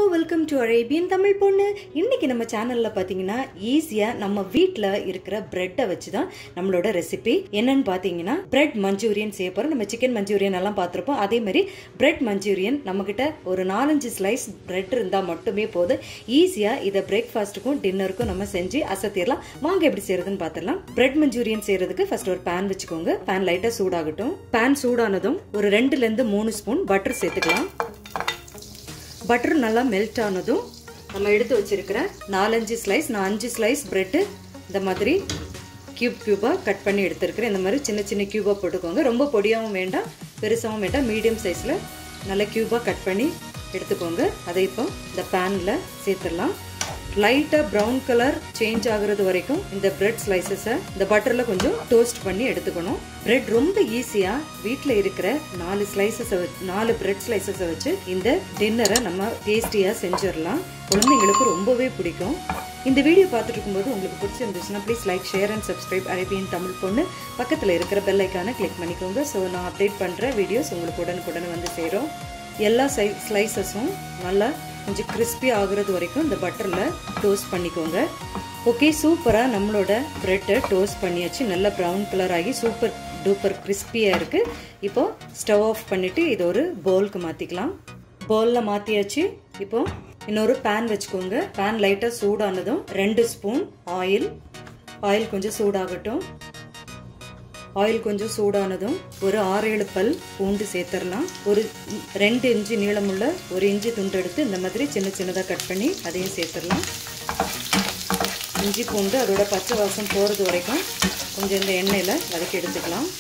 welcome to Arabian Tamil பொண்ணு இன்னைக்கு நம்ம சேனல்ல பாத்தீங்கன்னா ஈஸியா நம்ம வீட்ல இருக்கிற பிரெட்டை வச்சு தான் நம்மளோட ரெசிபி என்னன்னு பாத்தீங்கன்னா பிரெட் மஞ்சூரியன் செய்ய போறோம் நம்ம சிக்கன் மஞ்சூரியன் எல்லாம் பார்த்திருப்போம் அதே மாதிரி பிரெட் மஞ்சூரியன் நம்ம கிட்ட ஒரு நாலஞ்சு ஸ்லைஸ் பிரெட் இருந்தா மட்டுமே போதும் ஈஸியா இதை பிரேக்ஃபாஸ்ட்டுக்கும் டின்னருக்கும் நம்ம செஞ்சு அசத்திடலாம் வாங்க எப்படி செய்யறதுன்னு பார்த்துடலாம் பிரெட் மஞ்சூரியன் செய்யறதுக்கு ஃபர்ஸ்ட் ஒரு பேன் வச்சுக்கோங்க பேன் லைட்டா சூடாகட்டும் பேன் சூடானதும் ஒரு ரெண்டுல இருந்து மூணு ஸ்பூன் பட்டர் சேர்த்துக்கலாம் பட்டர் நல்லா மெல்ட் ஆனதும் நம்ம எடுத்து வச்சிருக்கிற நாலஞ்சு ஸ்லைஸ் நான் அஞ்சு ஸ்லைஸ் பிரெட்டு இந்த மாதிரி கியூப் கியூபாக கட் பண்ணி எடுத்துருக்கிறேன் இந்த மாதிரி சின்ன சின்ன கியூபாக போட்டுக்கோங்க ரொம்ப பொடியாகவும் வேண்டாம் பெருசாகவும் வேண்டாம் மீடியம் சைஸில் நல்ல கியூபாக கட் பண்ணி எடுத்துக்கோங்க அதை இப்போ இந்த பேனில் சேர்த்துடலாம் லைட்டாக ப்ரௌன் கலர் சேஞ்ச் ஆகுறது வரைக்கும் இந்த பிரெட் ஸ்லைசஸை இந்த பட்டரில் கொஞ்சம் டோஸ்ட் பண்ணி எடுத்துக்கணும் பிரெட் ரொம்ப ஈஸியாக வீட்டில் இருக்கிற நாலு ஸ்லைசஸை நாலு பிரெட் ஸ்லைசஸை வச்சு இந்த டின்னரை நம்ம டேஸ்டியாக செஞ்சிடலாம் குழந்தைங்களுக்கு ரொம்பவே பிடிக்கும் இந்த வீடியோ பார்த்துட்டு இருக்கும்போது உங்களுக்கு பிடிச்சிருந்துச்சுன்னா please like share and subscribe அரேபியன் தமிழ் பொண்ணு பக்கத்தில் இருக்கிற பெல் ஐக்கானை கிளிக் பண்ணிக்கோங்க ஸோ நான் அப்டேட் பண்ணுற வீடியோஸ் உங்களுக்கு உடனுக்குடன் வந்து சேரும் எல்லா சை ஸ்லைசஸும் நல்லா கொஞ்சம் கிறிஸ்பி ஆகுறது வரைக்கும் இந்த பட்டரில் டோஸ்ட் பண்ணிக்கோங்க ஓகே சூப்பராக நம்மளோட ப்ரெட்டை டோஸ்ட் பண்ணியாச்சு நல்லா ப்ரௌன் கலர் ஆகி சூப்பர் டூப்பர் கிறிஸ்பியாக இருக்குது இப்போ ஸ்டவ் ஆஃப் பண்ணிவிட்டு இது ஒரு பவுலுக்கு மாற்றிக்கலாம் பவுலில் மாற்றியாச்சு இப்போ இன்னொரு பேன் வச்சுக்கோங்க பேன் லைட்டாக சூடானதும் ரெண்டு ஸ்பூன் ஆயில் ஆயில் கொஞ்சம் சூடாகட்டும் ஆயில் கொஞ்சம் சூடானதும் ஒரு ஆறு ஏழு பல் பூண்டு சேர்த்துடலாம் ஒரு ரெண்டு இன்ச்சு நீளமுள்ள ஒரு இஞ்சி துண்டு எடுத்து இந்த மாதிரி சின்ன சின்னதாக கட் பண்ணி அதையும் சேர்த்துடலாம் இஞ்சி பூண்டு அதோட பச்சை வாசம் போகிறது வரைக்கும் கொஞ்சம் இந்த எண்ணெயில் வதக்கி எடுத்துக்கலாம்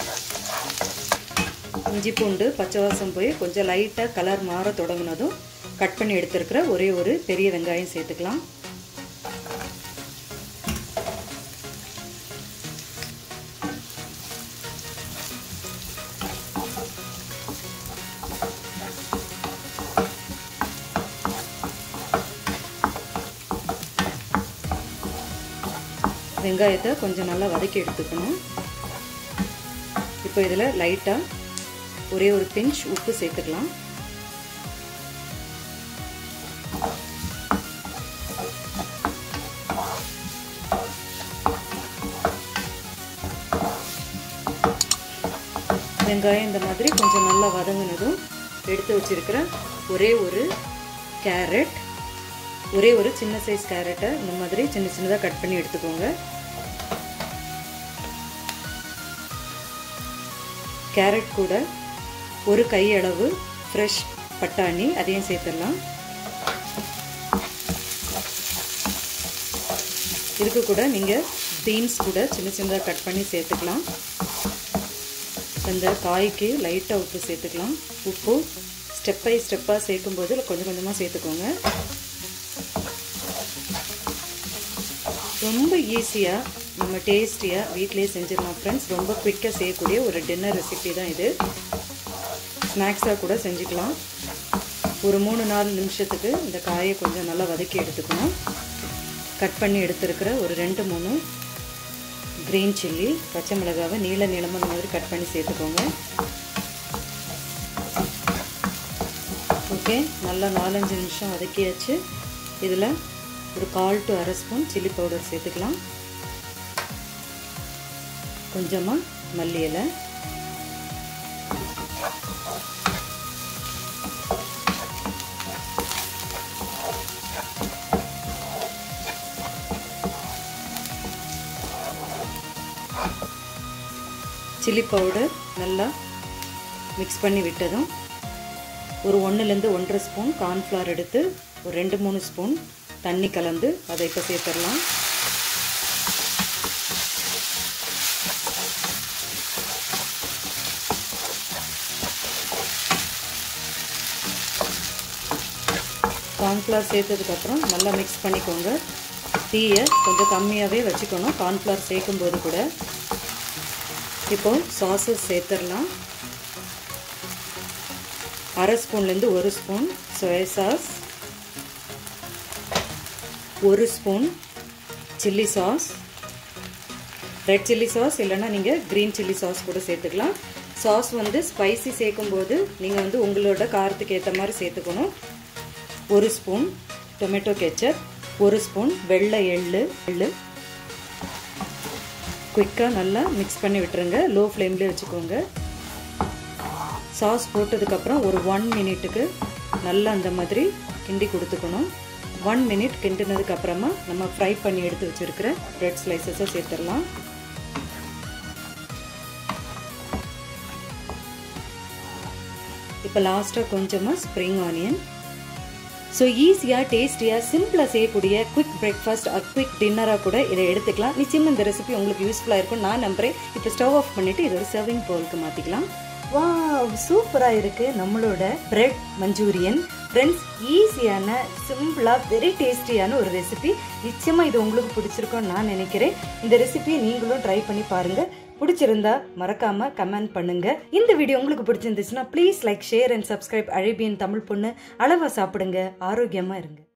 இஞ்சி பூண்டு பச்சை வாசம் போய் கொஞ்சம் லைட்டாக கலர் மாற தொடங்கினதும் கட் பண்ணி எடுத்துருக்கிற ஒரே ஒரு பெரிய வெங்காயம் சேர்த்துக்கலாம் வெங்காயத்தை கொஞ்சம் நல்லா வதக்கி எடுத்துக்கணும் இப்போ இதில் லைட்டாக ஒரே ஒரு பிஞ்ச் உப்பு சேர்த்துக்கலாம் வெங்காயம் இந்த மாதிரி கொஞ்சம் நல்லா வதங்கினதும் எடுத்து வச்சிருக்கிற ஒரே ஒரு கேரட் ஒரே ஒரு சின்ன சைஸ் கேரட்டை இந்த மாதிரி சின்ன சின்னதாக கட் பண்ணி எடுத்துக்கோங்க கேரட் கூட ஒரு கையளவு ஃப்ரெஷ் பட்டாணி அதையும் சேர்த்துடலாம் இதுக்கு கூட நீங்கள் பீன்ஸ் கூட சின்ன சின்னதாக கட் பண்ணி சேர்த்துக்கலாம் அந்த காய்க்கு லைட்டாக உப்பு சேர்த்துக்கலாம் உப்பு ஸ்டெப் பை ஸ்டெப்பாக சேர்க்கும்போது கொஞ்சம் கொஞ்சமாக சேர்த்துக்கோங்க ரொம்ப ஈஸியாக நம்ம டேஸ்டியாக வீட்டிலே செஞ்சிடலாம் ஃப்ரெண்ட்ஸ் ரொம்ப குயிக்காக செய்யக்கூடிய ஒரு டின்னர் ரெசிபி தான் இது ஸ்நாக்ஸாக கூட செஞ்சுக்கலாம் ஒரு மூணு நாலு நிமிஷத்துக்கு இந்த காயை கொஞ்சம் நல்லா வதக்கி எடுத்துக்கணும் கட் பண்ணி எடுத்துருக்கிற ஒரு ரெண்டு மூணு க்ரீன் சில்லி பச்சை மிளகாவை நீள நீளமாக இந்த மாதிரி கட் பண்ணி சேர்த்துக்கோங்க ஓகே நல்லா நாலஞ்சு நிமிஷம் வதக்கியாச்சு இதில் ஒரு கால் டு அரை ஸ்பூன் சில்லி பவுடர் சேர்த்துக்கலாம் கொஞ்சமாக மல்லி இலை சில்லி பவுடர் நல்லா மிக்ஸ் பண்ணி விட்டதும் ஒரு ஒன்றுலேருந்து ஒன்றரை ஸ்பூன் கார்ன்ஃப்ளவர் எடுத்து ஒரு ரெண்டு மூணு ஸ்பூன் தண்ணி கலந்து அதை இப்போ சேர்த்துடலாம் கார்ன்ஃப்ளவர் சேர்த்ததுக்கப்புறம் நல்லா மிக்ஸ் பண்ணிக்கோங்க டீயை கொஞ்சம் கம்மியாகவே வச்சுக்கணும் கார்ன்ஃப்ளவர் சேர்க்கும் போது கூட இப்போ சாஸஸ் சேர்த்துடலாம் அரை ஸ்பூன்லேருந்து ஒரு ஸ்பூன் சோயா சாஸ் ஒரு spoon chilli sauce red chilli sauce இல்லைன்னா நீங்கள் க்ரீன் சில்லி சாஸ் கூட சேர்த்துக்கலாம் சாஸ் வந்து ஸ்பைசி சேர்க்கும்போது நீங்கள் வந்து உங்களோட காரத்துக்கு ஏற்ற மாதிரி சேர்த்துக்கணும் ஒரு ஸ்பூன் டொமேட்டோ கெச்சப் ஒரு ஸ்பூன் வெள்ளை எள்ளு எள்ளு குயிக்காக நல்லா மிக்ஸ் பண்ணி விட்டுருங்க லோ ஃப்ளேம்லேயே வச்சுக்கோங்க சாஸ் போட்டதுக்கப்புறம் ஒரு ஒன் மினிட்டுக்கு நல்லா அந்த மாதிரி கிண்டி கொடுத்துக்கணும் ஒன் மினிட் கிண்டினதுக்கு அப்புறமா நம்ம ஃப்ரை பண்ணி எடுத்து வச்சுருக்கிற ப்ரெட் ஸ்லைசஸை சேர்த்துடலாம் இப்போ லாஸ்ட்டாக கொஞ்சமாக ஸ்ப்ரிங் ஆனியன் ஸோ ஈஸியாக டேஸ்டியாக சிம்பிளாக செய்யக்கூடிய குவிக் பிரேக்ஃபாஸ்ட் ஆர் குவிக் டின்னராக கூட இதை எடுத்துக்கலாம் நிச்சயமாக இந்த ரெசிபி உங்களுக்கு யூஸ்ஃபுல்லாக இருக்கும் நான் நம்புகிறேன் இப்போ ஸ்டவ் ஆஃப் பண்ணிவிட்டு இதை ஒரு சர்விங் பவுலுக்கு மாற்றிக்கலாம் வா சூப்பராக இருக்குது நம்மளோட பிரெட் மஞ்சூரியன் ஃப்ரெண்ட்ஸ் ஈஸியான சிம்பிளாக வெரி டேஸ்டியான ஒரு ரெசிபி நிச்சயமாக இது உங்களுக்கு பிடிச்சிருக்கோன்னு நான் நினைக்கிறேன் இந்த ரெசிபியை நீங்களும் ட்ரை பண்ணி பாருங்கள் பிடிச்சிருந்தா மறக்காம கமெண்ட் பண்ணுங்க இந்த வீடியோ உங்களுக்கு பிடிச்சிருந்துச்சுன்னா please like share and subscribe அழபியன் தமிழ் பொண்ணு அளவா சாப்பிடுங்க ஆரோக்கியமா இருங்க